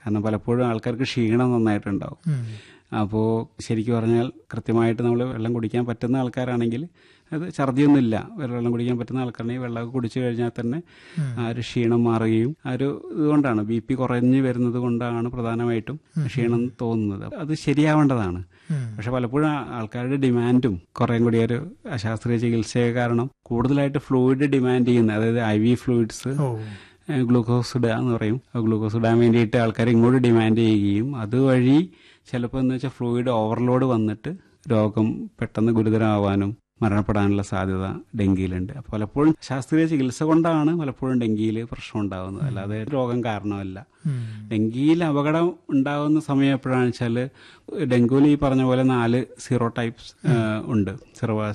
കാരണം പലപ്പോഴും ആൾക്കാർക്ക് ക്ഷീണം നന്നായിട്ടുണ്ടാവും ഉം. അപ്പോൾ ശരിക്കും പറഞ്ഞാൽ കൃത്യമായിട്ട് നമ്മൾ വെള്ളം കുടിക്കാൻ പറ്റുന്ന ആൾക്കാരാണെങ്കിൽ അത് ഛർദിയൊന്നുമില്ല വെള്ളം കുടിക്കാൻ പറ്റുന്ന ആൾക്കാരാണെങ്കിൽ വെള്ളമൊക്കെ കുടിച്ചു കഴിഞ്ഞാൽ തന്നെ ആ ഒരു ക്ഷീണം മാറുകയും ആ ഒരു ഇതുകൊണ്ടാണ് ബി പി കുറഞ്ഞു വരുന്നത് കൊണ്ടാണ് പ്രധാനമായിട്ടും ക്ഷീണം തോന്നുന്നത് അത് ശരിയാവേണ്ടതാണ് ഉം. പക്ഷെ പലപ്പോഴും ആ- ആൾക്കാരുടെ ഡിമാൻഡും കുറേം കൂടി ഒരു അശാസ്ത്രീയ ചികിത്സയെ കാരണം കൂടുതലായിട്ട് ഫ്ലൂയിഡ് ഡിമാൻഡ് ചെയ്യുന്ന അതായത് I V fluids or glucose ഇടുക എന്ന് പറയും ആ ഗ്ലൂക്കോസ് ഇടാൻ വേണ്ടിയിട്ട് ആൾക്കാർ ഇങ്ങോട്ട് ഡിമാൻഡ് ചെയ്യുകയും അതുവഴി ചിലപ്പോൾ എന്ന് വെച്ചാൽ ഫ്ലൂയിഡ് ഓവർലോഡ് വന്നിട്ട് രോഗം പെട്ടെന്ന് ഗുരുതരമാവാനും മരണപ്പെടാനുള്ള സാധ്യത ഡെങ്കിയിലുണ്ട് അപ്പോൾ പലപ്പോഴും ശാസ്ത്രീയ ചികിത്സ കൊണ്ടാണ് പലപ്പോഴും ഡെങ്കിയിൽ പ്രശ്നം ഉണ്ടാകുന്നത് അല്ലാതെ രോഗം കാരണമല്ല ഉം. ഡെങ്കിയിൽ അപകടം ഉണ്ടാകുന്ന സമയം എപ്പോഴാണെന്ന് വെച്ചാൽ ഡെങ്കുവിൽ ഈ പറഞ്ഞ പോലെ നാല് സീറോ ടൈപ്സ് ഉണ്ട് സീറോ